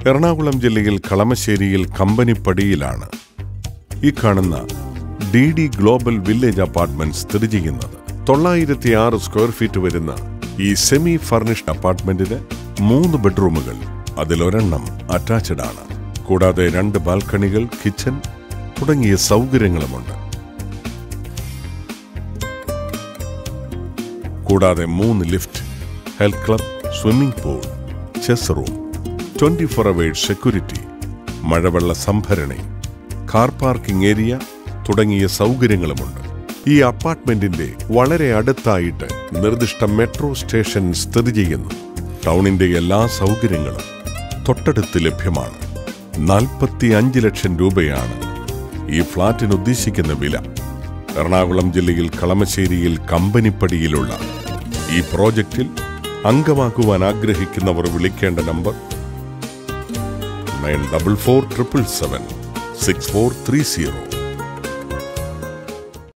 എറണാകുളം ജില്ലയിൽ കളമശ്ശേരിയിൽ കമ്പനിപ്പടിയിലാണ് ഈ കാണുന്ന D D global village apartment സ്ഥിതി ചെയ്യുന്നത് തൊള്ളായിരത്തി ആറ് സ്ക്വയർ ഫീറ്റ് വരുന്ന ഈ സെമി ഫർണിഷ്ഡ് അപ്പാർട്ട്മെന്റിന് മൂന്ന് ബെഡ്റൂമുകൾ അതിലൊരെണ്ണം അറ്റാച്ച്ഡ് ആണ് കൂടാതെ രണ്ട് ബാൽക്കണികൾ കിച്ചൺ തുടങ്ങിയ സൗകര്യങ്ങളുമുണ്ട് കൂടാതെ മൂന്ന് lift health club swimming pool chess room twenty four hours security മഴവെള്ള സംഭരണി കാർ പാർക്കിംഗ് ഏരിയ തുടങ്ങിയ സൗകര്യങ്ങളുമുണ്ട് ഈ അപ്പാർട്ട്മെന്റിന്റെ വളരെ അടുത്തായിട്ട് നിർദ്ദിഷ്ട മെട്രോ സ്റ്റേഷൻ സ്ഥിതി ചെയ്യുന്നു ടൗണിന്റെ എല്ലാ സൗകര്യങ്ങളും തൊട്ടടുത്ത് ലഭ്യമാണ് നാൽപ്പത്തി അഞ്ച് ലക്ഷം രൂപയാണ് ഈ ഫ്ളാറ്റിന് ഉദ്ദേശിക്കുന്ന വില എറണാകുളം ജില്ലയിൽ കളമശ്ശേരിയിൽ കമ്പനിപ്പടിയിലുള്ള ഈ പ്രോജക്റ്റിൽ അംഗമാക്കുവാൻ ആഗ്രഹിക്കുന്നവർ വിളിക്കേണ്ട number nine double four triple seven six four three zero